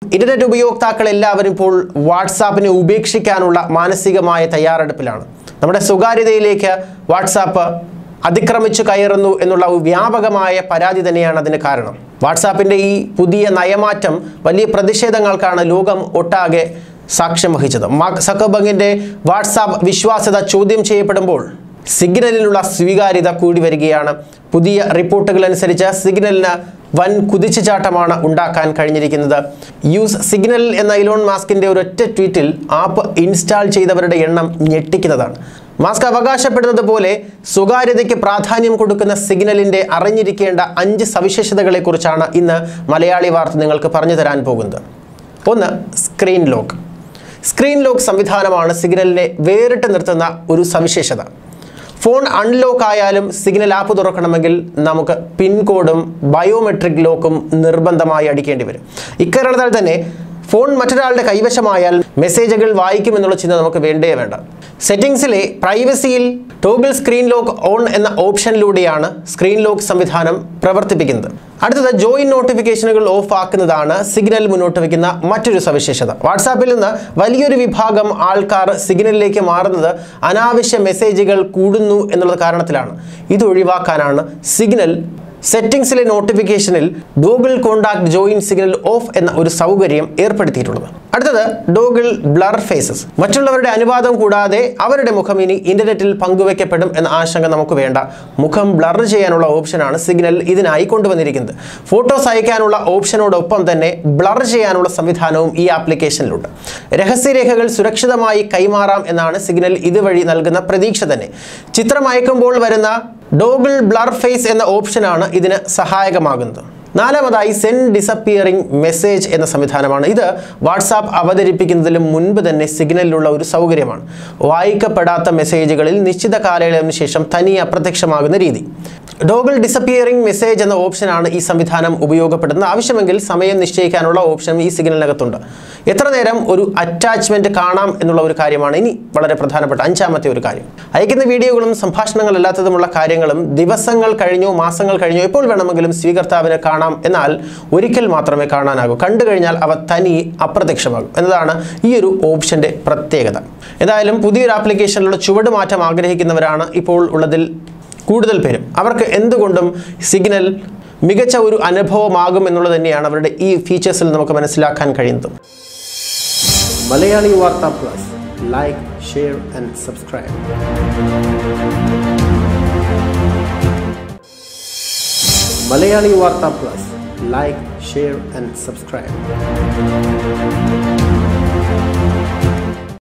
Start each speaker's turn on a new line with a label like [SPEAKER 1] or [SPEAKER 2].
[SPEAKER 1] internet ഉപയോക്താക്കൾ എല്ലാവരും ഇപ്പോൾ വാട്സാപ്പിനെ ഉപേക്ഷിക്കാനുള്ള മാനസികമായ തയ്യാറെടുപ്പിലാണ് നമ്മുടെ സ്വകാര്യതയിലേക്ക് വാട്സാപ്പ് അതിക്രമിച്ചു കയറുന്നു എന്നുള്ള ഒരു വ്യാപകമായ പരാതി തന്നെയാണ് അതിന് കാരണം വാട്സാപ്പിൻ്റെ ഈ പുതിയ നയമാറ്റം വലിയ പ്രതിഷേധങ്ങൾക്കാണ് ലോകം ഒട്ടാകെ സാക്ഷ്യം വഹിച്ചത് മാർക്ക് സക്കബങ്ങിൻ്റെ വാട്സാപ്പ് വിശ്വാസ്യത ചോദ്യം ചെയ്യപ്പെടുമ്പോൾ സിഗ്നലിനുള്ള സ്വീകാര്യത കൂടി വരികയാണ് പുതിയ റിപ്പോർട്ടുകൾ അനുസരിച്ച് സിഗ്നലിന് വൻ കുതിച്ചുചാട്ടമാണ് ഉണ്ടാക്കാൻ കഴിഞ്ഞിരിക്കുന്നത് യൂസ് സിഗ്നൽ എന്ന ഇലോൺ മാസ്കിൻ്റെ ഒരൊറ്റ ട്വീറ്റിൽ ആപ്പ് ഇൻസ്റ്റാൾ ചെയ്തവരുടെ എണ്ണം ഞെട്ടിക്കുന്നതാണ് മാസ്ക് അവകാശപ്പെടുന്നത് പോലെ സ്വകാര്യതയ്ക്ക് പ്രാധാന്യം കൊടുക്കുന്ന സിഗ്നലിൻ്റെ അറിഞ്ഞിരിക്കേണ്ട അഞ്ച് സവിശേഷതകളെക്കുറിച്ചാണ് ഇന്ന് മലയാളി വാർത്ത നിങ്ങൾക്ക് പറഞ്ഞു തരാൻ പോകുന്നത് ഒന്ന് സ്ക്രീൻ ലോക്ക് സ്ക്രീൻ ലോക്ക് സംവിധാനമാണ് സിഗ്നലിനെ വേറിട്ട് നിർത്തുന്ന ഒരു സവിശേഷത ഫോൺ അൺലോക്ക് ആയാലും സിഗ്നൽ ആപ്പ് തുറക്കണമെങ്കിൽ നമുക്ക് പിൻകോഡും ബയോമെട്രിക് ലോക്കും നിർബന്ധമായി അടിക്കേണ്ടി വരും ഇക്കാരണത്താൽ തന്നെ ഫോൺ മറ്റൊരാളുടെ കൈവശമായാൽ മെസ്സേജുകൾ വായിക്കുമെന്നുള്ള ചിന്ത നമുക്ക് വേണ്ടേ വേണ്ട സെറ്റിംഗ്സിലെ പ്രൈവസിയിൽ ടോഗിൾ സ്ക്രീൻ ലോക്ക് ഓൺ എന്ന ഓപ്ഷനിലൂടെയാണ് സ്ക്രീൻ ലോക്ക് സംവിധാനം പ്രവർത്തിപ്പിക്കുന്നത് അടുത്തത് ജോയിൻ നോട്ടിഫിക്കേഷനുകൾ ഓഫ് ആക്കുന്നതാണ് സിഗ്നൽ മുന്നോട്ട് വയ്ക്കുന്ന മറ്റൊരു സവിശേഷത വാട്സാപ്പിൽ നിന്ന് വലിയൊരു വിഭാഗം ആൾക്കാർ സിഗ്നലിലേക്ക് മാറുന്നത് അനാവശ്യ മെസ്സേജുകൾ കൂടുന്നു എന്നുള്ള കാരണത്തിലാണ് ഇത് ഒഴിവാക്കാനാണ് സിഗ്നൽ സെറ്റിംഗ്സിലെ നോട്ടിഫിക്കേഷനിൽ toggle contact join signal off എന്ന ഒരു സൗകര്യം ഏർപ്പെടുത്തിയിട്ടുള്ളത് അടുത്തത് ഡോഗിൾ ബ്ലർ ഫേസസ് മറ്റുള്ളവരുടെ അനുവാദം കൂടാതെ അവരുടെ മുഖം ഇനി ഇന്റർനെറ്റിൽ പങ്കുവയ്ക്കപ്പെടും എന്ന ആശങ്ക നമുക്ക് വേണ്ട മുഖം ബ്ലർ ചെയ്യാനുള്ള ഓപ്ഷനാണ് സിഗ്നൽ ഇതിനായി കൊണ്ടുവന്നിരിക്കുന്നത് ഫോട്ടോസ് അയക്കാനുള്ള ഓപ്ഷനോടൊപ്പം തന്നെ ബ്ലർ ചെയ്യാനുള്ള സംവിധാനവും ഈ ആപ്ലിക്കേഷനിലുണ്ട് രഹസ്യരേഖകൾ സുരക്ഷിതമായി കൈമാറാം എന്നാണ് സിഗ്നൽ ഇതുവഴി നൽകുന്ന പ്രതീക്ഷ തന്നെ ചിത്രം അയക്കുമ്പോൾ വരുന്ന ഡോഗിൾ ബ്ലർ ഫേസ് എന്ന ഓപ്ഷനാണ് ഇതിന് സഹായകമാകുന്നത് നാലാമതായി സെൻഡ് ഡിസപ്പിയറിംഗ് മെസ്സേജ് എന്ന സംവിധാനമാണ് ഇത് വാട്സാപ്പ് അവതരിപ്പിക്കുന്നതിലും മുൻപ് തന്നെ സിഗ്നലിലുള്ള ഒരു സൗകര്യമാണ് വായിക്കപ്പെടാത്ത മെസ്സേജുകളിൽ നിശ്ചിത കാലയളവിന് ശേഷം തനിയെ അപ്രത്യക്ഷമാകുന്ന രീതി ഡോഗിൾ ഡിസപ്പിയറിംഗ് മെസ്സേജ് എന്ന ഓപ്ഷനാണ് ഈ സംവിധാനം ഉപയോഗപ്പെടുന്നത് ആവശ്യമെങ്കിൽ സമയം നിശ്ചയിക്കാനുള്ള ഓപ്ഷൻ ഈ സിഗ്നലിനകത്തുണ്ട് എത്ര നേരം ഒരു അറ്റാച്ച്മെന്റ് കാണാം എന്നുള്ള ഒരു കാര്യമാണ് ഇനി വളരെ പ്രധാനപ്പെട്ട അഞ്ചാമത്തെ ഒരു കാര്യം അയക്കുന്ന വീഡിയോകളും സംഭാഷണങ്ങളല്ലാത്തതുമുള്ള കാര്യങ്ങളും ദിവസങ്ങൾ കഴിഞ്ഞോ മാസങ്ങൾ കഴിഞ്ഞോ എപ്പോൾ വേണമെങ്കിലും സ്വീകർത്താവിന് കാണാം എന്നാൽ ഒരിക്കൽ മാത്രമേ കാണാനാകൂ കണ്ടു കഴിഞ്ഞാൽ അവ തനി അപ്രത്യക്ഷമാകും എന്നതാണ് ഈ ഒരു ഓപ്ഷന്റെ പ്രത്യേകത എന്തായാലും പുതിയൊരു ആപ്ലിക്കേഷനിലുള്ള ചുവട് മാറ്റം ആഗ്രഹിക്കുന്നവരാണ് ഇപ്പോൾ ഉള്ളതിൽ കൂടുതൽ പേരും അവർക്ക് എന്തുകൊണ്ടും സിഗ്നൽ മികച്ച ഒരു അനുഭവമാകും എന്നുള്ളത് തന്നെയാണ് അവരുടെ ഈ ഫീച്ചേഴ്സിൽ നമുക്ക് മനസ്സിലാക്കാൻ കഴിയുന്നത് Malayali Vartha plus like share and subscribe Malayali Vartha plus like share and subscribe